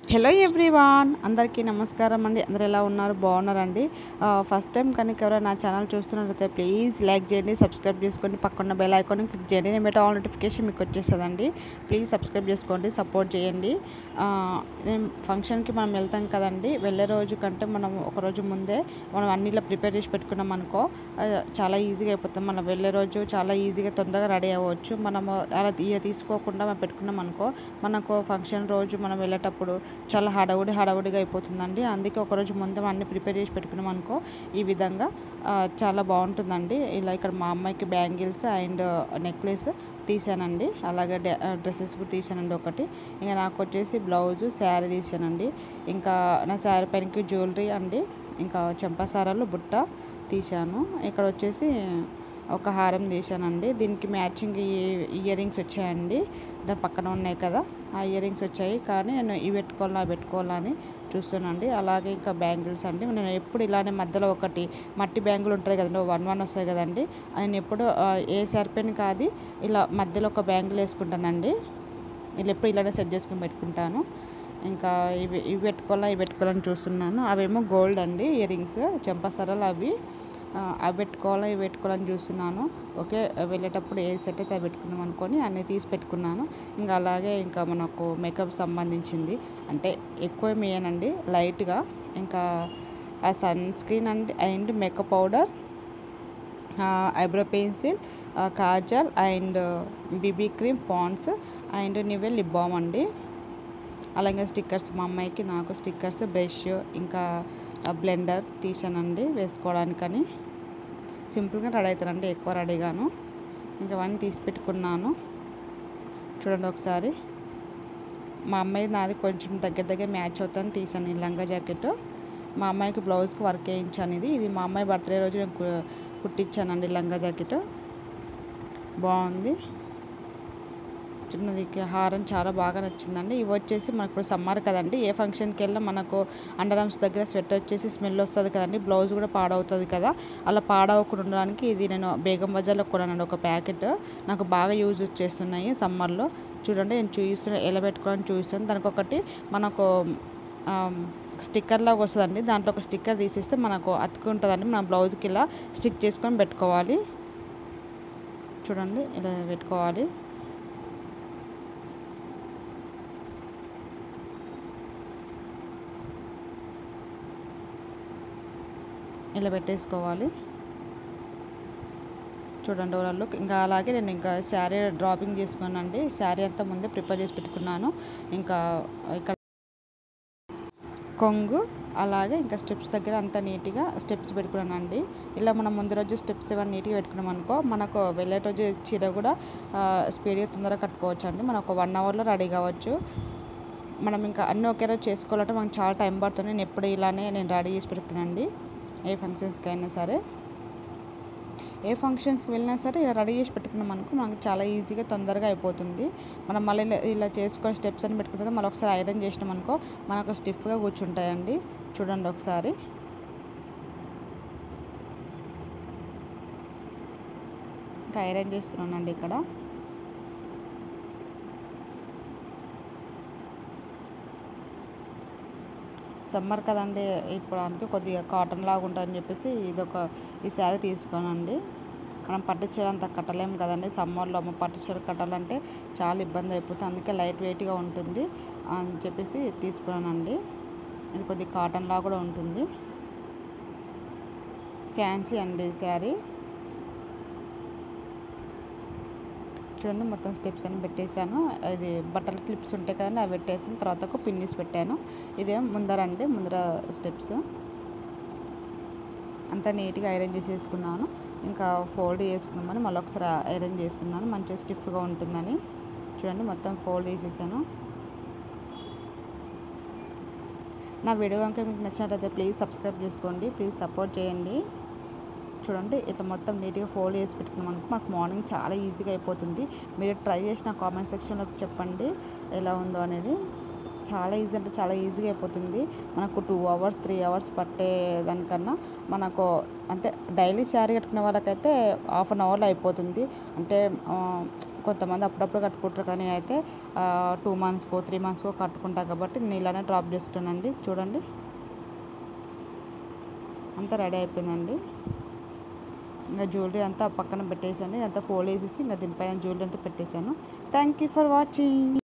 hello everyone అందరికీ నమస్కారం అండి అందరు ఎలా ఉన్నారు బాగున్నారండి ఆ, ఫస్ట్ టైం కనుక ఎవరైనా నా ఛానల్ చూస్తున్నట్లయితే ప్లీజ్ లైక్ చేయండి సబ్స్క్రైబ్ చేసుకోండి పక్కన బెల్ ఐకాన్ క్లిక్ చేయండి నేను పెట్టే ఆల్ నోటిఫికేషన్ మీకు వచ్చేస్తుందండి ప్లీజ్ సబ్స్క్రైబ్ చేసుకోండి సపోర్ట్ చేయండి ఆ, నేను ఫంక్షన్కి మనం వెళ్తాం కదండి వెళ్ళే రోజు కంటే మనం ఒక రోజు ముందే మనం అన్ని ఇలా ప్రిపేర్ చేసి పెట్టుకున్నాం అనుకో ఆ, చాలా ఈజీగా అయిపోతుంది మనం వెళ్ళే రోజు చాలా ఈజీగా తొందరగా రెడీ అవ్వచ్చు మనము అలా ఇక తీసుకోకుండా మనం పెట్టుకున్నాం అనుకో మనకు ఫంక్షన్ రోజు మనం వెళ్ళేటప్పుడు చాలా హడావుడి హడావుడిగా అయిపోతుందండి అందుకే ఒక రోజు ముందు అన్ని ప్రిపేర్ చేసి పెట్టుకున్నాం అనుకో ఈ విధంగా ఆ, చాలా బాగుంటుందండి ఇలా ఇక్కడ మా అమ్మాయికి బ్యాంగిల్స్ అండ్ నెక్లెస్ తీసానండి అలాగే డ్రెస్సెస్ కూడా తీసానండి ఒకటి ఇంకా నాకు వచ్చేసి బ్లౌజు శారీ తీసానండి ఇంకా నా శారీ పైనకి జ్యువెలరీ అండి ఇంకా చెంపసారాలు బుట్ట తీశాను ఇక్కడ వచ్చేసి ఒక హారం తీశానండి దీనికి మ్యాచింగ్ ఇయర్ రింగ్స్ వచ్చాయండి దాని పక్కన ఉన్నాయి కదా ఆ ఇయర్ రింగ్స్ వచ్చాయి కానీ నేను ఇవి పెట్టుకోవాలా అవి పెట్టుకోవాలా అని చూస్తానండి అలాగే ఇంకా బ్యాంగిల్స్ అండి నేను ఎప్పుడు ఇలానే మధ్యలో ఒకటి మట్టి బ్యాంగిల్ ఉంటుంది కదండి వన్ వన్ వస్తాయి కదండి నేను ఎప్పుడు ఆ, ఏ సరిపోయిన కాదు ఇలా మధ్యలో ఒక బ్యాంగిల్ వేసుకుంటానండి ఇలా ఎప్పుడు ఇలానే సెట్ చేసుకుని పెట్టుకుంటాను ఇంకా ఇవి ఇవి పెట్టుకోవాలా ఇవి పెట్టుకోవాలని చూస్తున్నాను అవేమో గోల్డ్ అండి ఇయర్ రింగ్స్ చెంపసరలు అవి ఆ, అవి పెట్టుకోవాలా ఇవి పెట్టుకోవాలని చూస్తున్నాను ఓకే వెళ్ళేటప్పుడు ఏ సెట్ అయితే అవి పెట్టుకుందాం అనుకొని అన్నీ తీసి పెట్టుకున్నాను ఇంకా అలాగే ఇంకా మనకు మేకప్ సంబంధించింది అంటే ఎక్కువ వేయనండి లైట్గా ఇంకా ఆ sunscreen and and makeup powder eyebrow pencil kajal and BB cream Pond's and Nivea lip balm అండి అలాగే స్టిక్కర్స్ మా అమ్మాయికి నాకు స్టిక్కర్స్ బ్రష్ ఇంకా బ్లెండర్ తీసానండి వేసుకోవడానికని సింపుల్గా రెడీ అవుతానండి ఎక్కువ రెడీగాను ఇంకా అవన్నీ తీసి పెట్టుకున్నాను చూడండి ఒకసారి మా అమ్మాయి నాది కొంచెం దగ్గర దగ్గర మ్యాచ్ అవుతుందని తీసాను ఈ లంగా జాకెట్ మా అమ్మాయికి బ్లౌజ్కి వర్క్ వేయించాను ఇది ఇది మా అమ్మాయి బర్త్డే రోజు నేను కు- కుట్టించానండి లంగా జాకెట్ బాగుంది చిన్నది హారం చాలా బాగా నచ్చిందండి ఇవి వచ్చేసి మనకు ఇప్పుడు సమ్మర్ కదండి ఏ ఫంక్షన్కి వెళ్ళినా మనకు అండర్ ఆర్మ్స్ దగ్గర స్వెటర్ వచ్చేసి స్మెల్ వస్తుంది కదండి బ్లౌజ్ కూడా పాడవుతుంది కదా అలా పాడవకుండా ఉండడానికి ఇది నేను బేగం బజార్లో కొన్నానండి ఒక ప్యాకెట్ నాకు బాగా యూజ్ చేస్తున్నాయి సమ్మర్లో చూడండి నేను చూపిస్తున్నా ఎలా పెట్టుకోవాలని చూపిస్తాను దానికి ఒకటి మనకు స్టిక్కర్ లాగా వస్తుందండి దాంట్లో ఒక స్టిక్కర్ తీసేస్తే మనకు అతుకుంటుందండి మన బ్లౌజ్కి ఇలా స్టిక్ చేసుకొని పెట్టుకోవాలి చూడండి ఇలా పెట్టుకోవాలి ఇలా పెట్టేసుకోవాలి చూడండి ఓవరాల్ లుక్ ఇంకా అలాగే నేను ఇంకా శారీ డ్రాపింగ్ చేసుకున్నానండి శారీ అంతా ముందే ప్రిపేర్ చేసి పెట్టుకున్నాను ఇంకా ఇక్కడ కొంగు అలాగే ఇంకా స్టెప్స్ దగ్గర అంతా నీట్గా స్టెప్స్ పెట్టుకున్నానండి ఇలా మనం ముందు రోజు స్టెప్స్ ఇవన్నీ నీట్గా పెట్టుకున్నాం అనుకో మనకు వెళ్ళే రోజు చీర కూడా స్పీడ్గా తొందరగా కట్టుకోవచ్చు అండి మనం ఒక వన్ అవర్లో రెడీ కావచ్చు మనం ఇంకా అన్నీ ఒకే రోజు చేసుకోవాలంటే మనకు చాలా టైం పడుతుంది నేను ఎప్పుడు ఇలానే నేను రెడీ చేసి పెట్టుకున్నానండి ఏ ఫంక్షన్స్కి అయినా సరే ఏ ఫంక్షన్స్కి వెళ్ళినా సరే ఇలా రెడీ చేసి పెట్టుకున్నాం అనుకో మనకు చాలా ఈజీగా తొందరగా అయిపోతుంది మనం మళ్ళీ ఇలా- ఇలా చేసుకొని స్టెప్స్ అని పెట్టుకున్న తర్వాత మళ్ళీ ఒకసారి ఐరన్ చేసినాం అనుకో మనకు స్టిఫ్గా కూర్చుంటాయండి చూడండి ఒకసారి ఇంకా ఐరన్ చేస్తున్నానండి ఇక్కడ సమ్మర్ కదండి ఇప్పుడు అందుకే కొద్దిగా కాటన్ లాగా ఉంటుందని చెప్పేసి ఇది ఒక ఈ శారీ తీసుకోనండి మనం పట్టు చీర అంత కట్టలేము కదండి సమ్మర్లో అమ్మ పట్టు చీర కట్టాలంటే చాలా ఇబ్బంది అయిపోతుంది అందుకే లైట్ వెయిట్గా ఉంటుంది అని చెప్పేసి తీసుకున్నానండి ఇది కొద్దిగా కాటన్ లాగా కూడా ఉంటుంది ఫ్యాన్సీ అండి ఈ శారీ చూడండి మొత్తం స్టెప్స్ అన్ని పెట్టేశాను ఇది బట్టల క్లిప్స్ ఉంటాయి కదండి అవి పెట్టేసిన తర్వాత ఒక పిన్నిస్ పెట్టాను ఇదేం ముందర అండి ముందర స్టెప్స్ అంతా నీట్గా ఐరన్ చేసేసుకున్నాను ఇంకా ఫోల్డ్ చేసుకుందామని మళ్ళీ ఒకసారి ఐరన్ చేస్తున్నాను మంచిగా స్టిఫ్గా ఉంటుందని చూడండి మొత్తం ఫోల్డ్ చేసేసాను నా వీడియో కనుక మీకు నచ్చినట్లయితే ప్లీజ్ సబ్స్క్రైబ్ చేసుకోండి ప్లీజ్ సపోర్ట్ చేయండి చూడండి ఇట్లా మొత్తం నీట్గా ఫోల్డ్ చేసి పెట్టుకున్నాం అనుకో మాకు మార్నింగ్ చాలా ఈజీగా అయిపోతుంది మీరు ట్రై చేసిన కామెంట్ సెక్షన్లో చెప్పండి ఎలా ఉందో అనేది చాలా ఈజీ అంటే చాలా ఈజీగా అయిపోతుంది మనకు టూ అవర్స్ త్రీ అవర్స్ పట్టే దానికన్నా మనకు అంటే డైలీ శారీ కట్టుకునే వాళ్ళకైతే హాఫ్ అన్ అవర్లో అయిపోతుంది అంటే ఆ, కొంతమంది అప్పుడప్పుడు కట్టుకుంటారు కానీ అయితే టూ మంత్స్కో త్రీ మంత్స్కో కట్టుకుంటారు కాబట్టి నేను ఇలానే డ్రాప్ చేస్తున్నానండి చూడండి అంతా రెడీ అయిపోయిందండి ఇంకా జ్యువెలరీ అంతా పక్కన పెట్టేసాను అంతా ఫోల్డ్ వేసేసి ఇంకా దీనిపైన జ్యువెలరీ అంతా పెట్టేశాను థ్యాంక్ యూ ఫర్ వాచింగ్